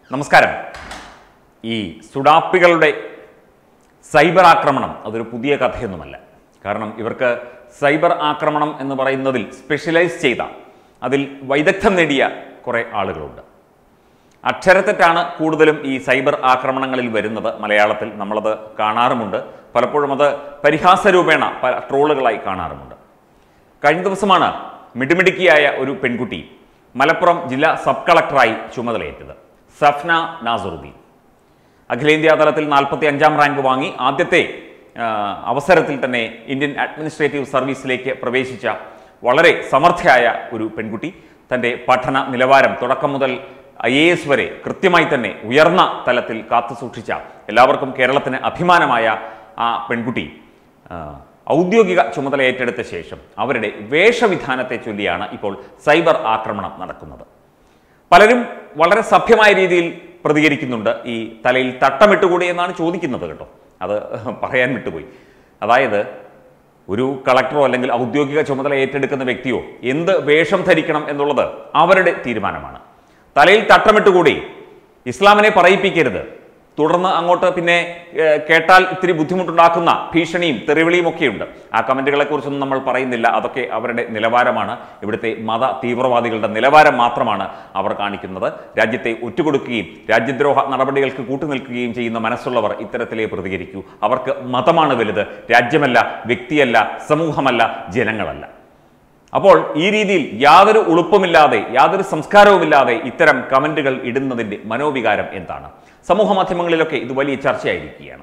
നമസ്കാരം ഈ സുഡാപ്പികളുടെ സൈബർ ആക്രമണം അതൊരു പുതിയ കഥയൊന്നുമല്ല കാരണം ഇവർക്ക് സൈബർ ആക്രമണം എന്ന് പറയുന്നതിൽ സ്പെഷ്യലൈസ് ചെയ്ത അതിൽ വൈദഗ്ധ്യം നേടിയ കുറേ ആളുകളുണ്ട് അക്ഷരത്തെറ്റാണ് കൂടുതലും ഈ സൈബർ ആക്രമണങ്ങളിൽ വരുന്നത് മലയാളത്തിൽ നമ്മളത് കാണാറുമുണ്ട് പലപ്പോഴും അത് പരിഹാസരൂപേണ പല ട്രോളുകളായി കാണാറുമുണ്ട് കഴിഞ്ഞ ദിവസമാണ് മിടുമിടുക്കിയായ ഒരു പെൺകുട്ടി മലപ്പുറം ജില്ലാ സബ് കളക്ടറായി ചുമതലയേറ്റത് സഫ്ന നാസറുദ്ദീൻ അഖിലേന്ത്യാ തലത്തിൽ നാൽപ്പത്തി അഞ്ചാം റാങ്ക് വാങ്ങി ആദ്യത്തെ ആ, അവസരത്തിൽ തന്നെ ഇന്ത്യൻ അഡ്മിനിസ്ട്രേറ്റീവ് സർവീസിലേക്ക് പ്രവേശിച്ച വളരെ സമർത്ഥയായ ഒരു പെൺകുട്ടി തൻ്റെ പഠന നിലവാരം തുടക്കം മുതൽ ഐ എ എസ് വരെ കൃത്യമായി തന്നെ ഉയർന്ന തലത്തിൽ കാത്തു സൂക്ഷിച്ച എല്ലാവർക്കും കേരളത്തിന് അഭിമാനമായ ആ പെൺകുട്ടി ആ, ഔദ്യോഗിക ചുമതല ഏറ്റെടുത്ത ശേഷം അവരുടെ വേഷവിധാനത്തെ ചൊല്ലിയാണ് ഇപ്പോൾ സൈബർ ആക്രമണം നടക്കുന്നത് പലരും വളരെ സഭ്യമായ രീതിയിൽ പ്രതികരിക്കുന്നുണ്ട് ഈ തലയിൽ തട്ടമിട്ടുകൂടി എന്നാണ് ചോദിക്കുന്നത് കേട്ടോ അത് പറയാൻ വിട്ടുപോയി അതായത് ഒരു കളക്ടറോ അല്ലെങ്കിൽ ഔദ്യോഗിക ചുമതല ഏറ്റെടുക്കുന്ന വ്യക്തിയോ എന്ത് വേഷം ധരിക്കണം എന്നുള്ളത് അവരുടെ തീരുമാനമാണ് തലയിൽ തട്ടമിട്ടുകൂടി ഇസ്ലാമിനെ പറയിപ്പിക്കരുത് തുടർന്ന് അങ്ങോട്ട് പിന്നെ ഏഹ്, കേട്ടാൽ ഇത്തിരി ബുദ്ധിമുട്ടുണ്ടാക്കുന്ന ഭീഷണിയും തെറിവിളിയും ഒക്കെയുണ്ട് ആ കമന്റുകളെ കുറിച്ചൊന്നും നമ്മൾ പറയുന്നില്ല അതൊക്കെ അവരുടെ നിലവാരമാണ് ഇവിടുത്തെ മത തീവ്രവാദികളുടെ നിലവാരം മാത്രമാണ് അവർ കാണിക്കുന്നത് രാജ്യത്തെ ഒറ്റുകൊടുക്കുകയും രാജ്യദ്രോഹ നടപടികൾക്ക് കൂട്ടുനിൽക്കുകയും ചെയ്യുന്ന മനസ്സുള്ളവർ ഇത്തരത്തിലേ പ്രതികരിക്കൂ അവർക്ക് മതമാണ് വലുത് രാജ്യമല്ല വ്യക്തിയല്ല സമൂഹമല്ല ജനങ്ങളല്ല അപ്പോൾ ഈ രീതിയിൽ യാതൊരു ഉളുപ്പുമില്ലാതെ യാതൊരു സംസ്കാരവുമില്ലാതെ ഇത്തരം കമന്റുകൾ ഇടുന്നതിന്റെ മനോവികാരം എന്താണ് സമൂഹ മാധ്യമങ്ങളിലൊക്കെ ഇത് വലിയ ചർച്ചയായിരിക്കുകയാണ്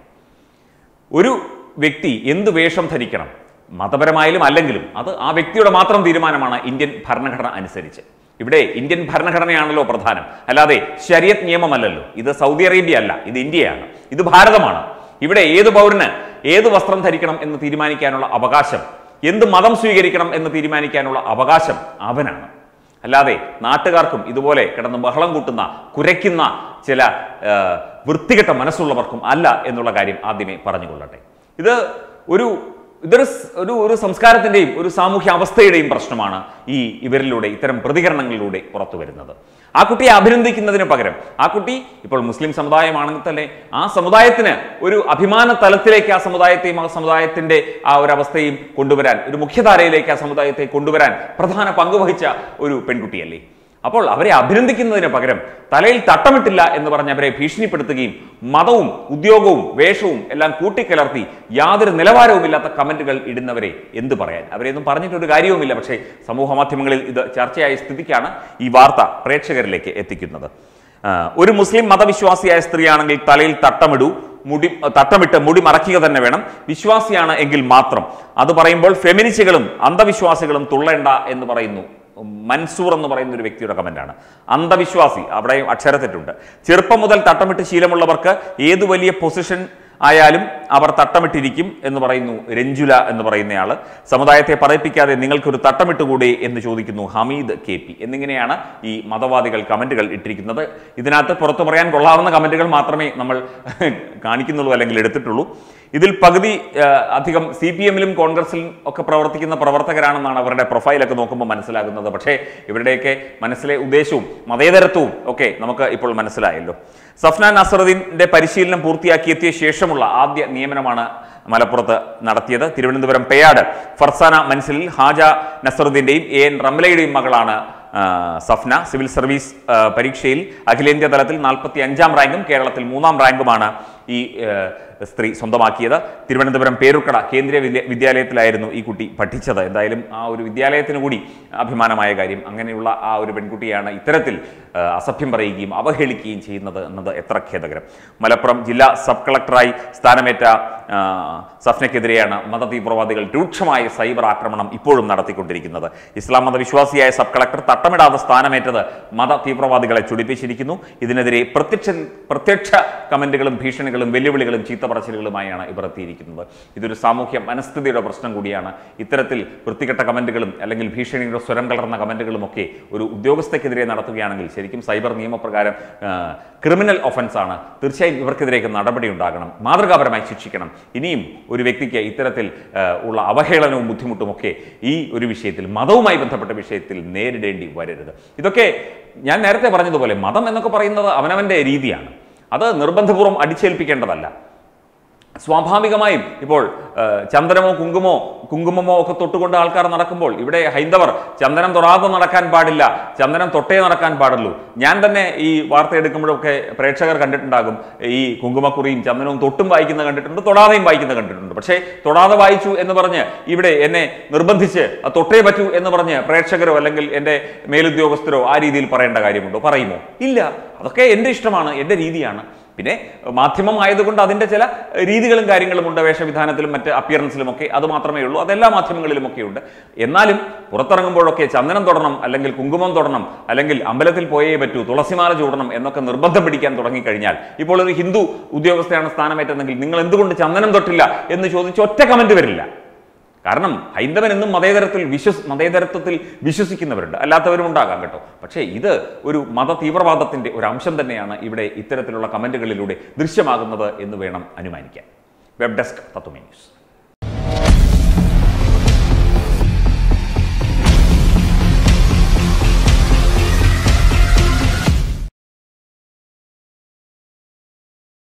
ഒരു വ്യക്തി എന്ത് വേഷം ധരിക്കണം മതപരമായാലും അല്ലെങ്കിലും അത് ആ വ്യക്തിയുടെ മാത്രം തീരുമാനമാണ് ഇന്ത്യൻ ഭരണഘടന അനുസരിച്ച് ഇവിടെ ഇന്ത്യൻ ഭരണഘടനയാണല്ലോ പ്രധാനം അല്ലാതെ ശരിയത്ത് നിയമമല്ലല്ലോ ഇത് സൗദി അറേബ്യ അല്ല ഇത് ഇന്ത്യയാണ് ഇത് ഭാരതമാണ് ഇവിടെ ഏത് പൗരന് ഏത് വസ്ത്രം ധരിക്കണം എന്ന് തീരുമാനിക്കാനുള്ള അവകാശം എന്ത് മതം സ്വീകരിക്കണം എന്ന് തീരുമാനിക്കാനുള്ള അവകാശം അവനാണ് അല്ലാതെ നാട്ടുകാർക്കും ഇതുപോലെ കിടന്ന് ബഹളം കൂട്ടുന്ന കുരയ്ക്കുന്ന ചില ആ, വൃത്തികെട്ട മനസ്സുള്ളവർക്കും അല്ല എന്നുള്ള കാര്യം ആദ്യമേ പറഞ്ഞുകൊള്ളട്ടെ ഇത് ഒരു ഇതൊരു സ്- ഒരു ഒരു സംസ്കാരത്തിൻ്റെയും ഒരു സാമൂഹ്യ അവസ്ഥയുടെയും പ്രശ്നമാണ് ഈ ഇവരിലൂടെ ഇത്തരം പ്രതികരണങ്ങളിലൂടെ പുറത്തു വരുന്നത് ആ കുട്ടിയെ അഭിനന്ദിക്കുന്നതിന് പകരം ആ കുട്ടി ഇപ്പോൾ മുസ്ലിം സമുദായമാണെങ്കിൽ തന്നെ ആ സമുദായത്തിന് ഒരു അഭിമാന തലത്തിലേക്ക് ആ സമുദായത്തെയും ആ സമുദായത്തിന്റെ ആ ഒരു അവസ്ഥയും കൊണ്ടുവരാൻ ഒരു മുഖ്യധാരയിലേക്ക് ആ സമുദായത്തെ കൊണ്ടുവരാൻ പ്രധാന പങ്കുവഹിച്ച ഒരു പെൺകുട്ടിയല്ലേ അപ്പോൾ അവരെ അഭിനന്ദിക്കുന്നതിന് പകരം തലയിൽ തട്ടമിട്ടില്ല എന്ന് പറഞ്ഞ് അവരെ ഭീഷണിപ്പെടുത്തുകയും മതവും ഉദ്യോഗവും വേഷവും എല്ലാം കൂട്ടിക്കലർത്തി യാതൊരു നിലവാരവുമില്ലാത്ത കമന്റുകൾ ഇടുന്നവരെ എന്ത് പറയാൻ അവരെയൊന്നും പറഞ്ഞിട്ടൊരു കാര്യവുമില്ല പക്ഷേ സമൂഹ മാധ്യമങ്ങളിൽ ഇത് ചർച്ചയായ സ്ഥിതിക്കാണ് ഈ വാർത്ത പ്രേക്ഷകരിലേക്ക് എത്തിക്കുന്നത് ആ, ഒരു മുസ്ലിം മതവിശ്വാസിയായ സ്ത്രീയാണെങ്കിൽ തലയിൽ തട്ടമിടൂ മുടി തട്ടമിട്ട് മുടി മറയ്ക്കുക തന്നെ വേണം വിശ്വാസിയാണ് എങ്കിൽ മാത്രം അത് പറയുമ്പോൾ ഫെമിനിസ്റ്റുകളും അന്ധവിശ്വാസികളും തുള്ളേണ്ട എന്ന് പറയുന്നു മൻസൂർ എന്ന് പറയുന്ന ഒരു വ്യക്തിയുടെ കമന്റാണ് അന്ധവിശ്വാസി അവിടെ അക്ഷരത്തെറ്റുണ്ട് ചെറുപ്പം മുതൽ തട്ടമിട്ട് ശീലമുള്ളവർക്ക് ഏത് വലിയ പൊസിഷൻ ആയാലും അവർ തട്ടമിട്ടിരിക്കും എന്ന് പറയുന്നു രഞ്ജുല എന്ന് പറയുന്നയാള് സമുദായത്തെ പറയിപ്പിക്കാതെ നിങ്ങൾക്കൊരു തട്ടമിട്ടുകൂടെ എന്ന് ചോദിക്കുന്നു ഹമീദ് കെ പി എന്നിങ്ങനെയാണ് ഈ മതവാദികൾ കമന്റുകൾ ഇട്ടിരിക്കുന്നത് ഇതിനകത്ത് പുറത്തു പറയാൻ കൊള്ളാവുന്ന കമന്റുകൾ മാത്രമേ നമ്മൾ കാണിക്കുന്നുള്ളൂ അല്ലെങ്കിൽ എടുത്തിട്ടുള്ളൂ ഇതിൽ പകുതി ആ, അധികം സി പി എമ്മിലും കോൺഗ്രസിലും ഒക്കെ പ്രവർത്തിക്കുന്ന പ്രവർത്തകരാണെന്നാണ് അവരുടെ പ്രൊഫൈലൊക്കെ നോക്കുമ്പോൾ മനസ്സിലാകുന്നത് പക്ഷേ ഇവരുടെയൊക്കെ മനസ്സിലെ ഉദ്ദേശവും മതേതരത്വവും ഒക്കെ നമുക്ക് ഇപ്പോൾ മനസ്സിലായല്ലോ സഫ്ന നസറുദ്ദീന്റെ പരിശീലനം പൂർത്തിയാക്കിയെത്തിയ ശേഷമുള്ള ആദ്യ നിയമനമാണ് മലപ്പുറത്ത് നടത്തിയത് തിരുവനന്തപുരം പേയാട് ഫർസാന മൻസിലിൽ ഹാജ നസറുദ്ദീന്റെയും എ എൻ റംലയുടെയും മകളാണ് ആ, സഫ്ന സിവിൽ സർവീസ് ആ, പരീക്ഷയിൽ അഖിലേന്ത്യാ തലത്തിൽ നാൽപ്പത്തി അഞ്ചാം റാങ്കും കേരളത്തിൽ മൂന്നാം റാങ്കുമാണ് ഈ ആ, സ്ത്രീ സ്വന്തമാക്കിയത് തിരുവനന്തപുരം പേരുക്കട കേന്ദ്രീയ വിദ്യ വിദ്യാലയത്തിലായിരുന്നു ഈ കുട്ടി പഠിച്ചത് എന്തായാലും ആ ഒരു വിദ്യാലയത്തിന് കൂടി അഭിമാനമായ കാര്യം അങ്ങനെയുള്ള ആ ഒരു പെൺകുട്ടിയാണ് ഇത്തരത്തിൽ ആ, അസഭ്യം പറയുകയും അവഹേളിക്കുകയും ചെയ്യുന്നത് എന്നത് എത്ര ഖേദകരം മലപ്പുറം ജില്ലാ സബ് കളക്ടറായി സ്ഥാനമേറ്റ ആ, സഫ്നയ്ക്കെതിരെയാണ് മതതീവ്രവാദികൾ രൂക്ഷമായ സൈബർ ആക്രമണം ഇപ്പോഴും നടത്തിക്കൊണ്ടിരിക്കുന്നത് ഇസ്ലാം മതവിശ്വാസിയായ സബ് കളക്ടർ തട്ടമിടാതെ സ്ഥാനമേറ്റത് മത തീവ്രവാദികളെ ചൊടിപ്പിച്ചിരിക്കുന്നു ഇതിനെതിരെ പ്രത്യക്ഷ പ്രത്യക്ഷ കമന്റുകളും ഭീഷണികളും വിമർശനങ്ങളും വെല്ലുവിളികളും ചീത്ത പറച്ചിലുകളുമായാണ് ഇവർ എത്തിയിരിക്കുന്നത് ഇതൊരു സാമൂഹ്യ മനസ്ഥിതിയുടെ പ്രശ്നം കൂടിയാണ് ഇത്തരത്തിൽ വൃത്തികെട്ട കമന്റുകളും അല്ലെങ്കിൽ ഭീഷണിയുടെ സ്വരം കലർന്ന കമന്റുകളും ഒക്കെ ഒരു ഉദ്യോഗസ്ഥയ്ക്കെതിരെ നടത്തുകയാണെങ്കിൽ ശരിക്കും സൈബർ നിയമപ്രകാരം ആ, ക്രിമിനൽ ഒഫൻസ് ആണ് തീർച്ചയായും ഇവർക്കെതിരേക്ക് നടപടി ഉണ്ടാകണം മാതൃകാപരമായി ശിക്ഷിക്കണം ഇനിയും ഒരു വ്യക്തിക്ക് ഇത്തരത്തിൽ ആ, ഉള്ള അവഹേളനവും ബുദ്ധിമുട്ടും ഒക്കെ ഈ ഒരു വിഷയത്തിൽ മതവുമായി ബന്ധപ്പെട്ട വിഷയത്തിൽ നേരിടേണ്ടി വരരുത് ഇതൊക്കെ ഞാൻ നേരത്തെ പറഞ്ഞതുപോലെ മതം എന്നൊക്കെ പറയുന്നത് അവനവൻ്റെ രീതിയാണ് അത് നിർബന്ധപൂർവ്വം അടിച്ചേൽപ്പിക്കേണ്ടതല്ല സ്വാഭാവികമായും ഇപ്പോൾ ആ, ചന്ദനമോ കുങ്കുമോ കുങ്കുമമോ ഒക്കെ തൊട്ടുകൊണ്ട് ആൾക്കാർ നടക്കുമ്പോൾ ഇവിടെ ഹൈന്ദവർ ചന്ദനം തൊടാതെ നടക്കാൻ പാടില്ല ചന്ദനം തൊട്ടേ നടക്കാൻ പാടുള്ളൂ ഞാൻ തന്നെ ഈ വാർത്ത എടുക്കുമ്പോഴൊക്കെ പ്രേക്ഷകർ കണ്ടിട്ടുണ്ടാകും ഈ കുങ്കുമക്കുറിയും ചന്ദനവും തൊട്ടും വായിക്കുന്ന കണ്ടിട്ടുണ്ട് തൊടാതെയും വായിക്കുന്ന കണ്ടിട്ടുണ്ട് പക്ഷേ തൊടാതെ വായിച്ചു എന്ന് പറഞ്ഞ് ഇവിടെ എന്നെ നിർബന്ധിച്ച് അത് തൊട്ടേ പറ്റൂ എന്ന് പറഞ്ഞ് പ്രേക്ഷകരോ അല്ലെങ്കിൽ എൻ്റെ മേലുദ്യോഗസ്ഥരോ ആ രീതിയിൽ പറയേണ്ട കാര്യമുണ്ടോ പറയുമോ ഇല്ല അതൊക്കെ എൻ്റെ ഇഷ്ടമാണ് എൻ്റെ രീതിയാണ് പിന്നെ മാധ്യമം ആയതുകൊണ്ട് അതിൻ്റെ ചില രീതികളും കാര്യങ്ങളും ഉണ്ട് വേഷവിധാനത്തിലും മറ്റ് അപ്പിയറൻസിലും ഒക്കെ അത് മാത്രമേ ഉള്ളൂ അതെല്ലാ മാധ്യമങ്ങളിലുമൊക്കെ ഉണ്ട് എന്നാലും പുറത്തിറങ്ങുമ്പോഴൊക്കെ ചന്ദനം തൊടണം അല്ലെങ്കിൽ കുങ്കുമം തൊടണം അല്ലെങ്കിൽ അമ്പലത്തിൽ പോയേ പറ്റൂ തുളസിമാല ചൂടണം എന്നൊക്കെ നിർബന്ധം പിടിക്കാൻ തുടങ്ങിക്കഴിഞ്ഞാൽ ഇപ്പോൾ ഒരു ഹിന്ദു ഉദ്യോഗസ്ഥയാണ് സ്ഥാനമേറ്റതെങ്കിൽ നിങ്ങൾ എന്തുകൊണ്ട് ചന്ദനം തൊട്ടില്ല എന്ന് ചോദിച്ച് ഒറ്റ കമന്റ് വരില്ല കാരണം ഹൈന്ദവൻ എന്നും മതേതരത്തിൽ വിശ്വസ് മതേതരത്വത്തിൽ വിശ്വസിക്കുന്നവരുണ്ട് അല്ലാത്തവരും ഉണ്ടാകാം കേട്ടോ പക്ഷേ ഇത് ഒരു മത തീവ്രവാദത്തിന്റെ ഒരു അംശം തന്നെയാണ് ഇവിടെ ഇത്തരത്തിലുള്ള കമന്റുകളിലൂടെ ദൃശ്യമാകുന്നത് എന്ന് വേണം അനുമാനിക്കാൻ വെബ് ഡെസ്ക് തത്വമേ ന്യൂസ്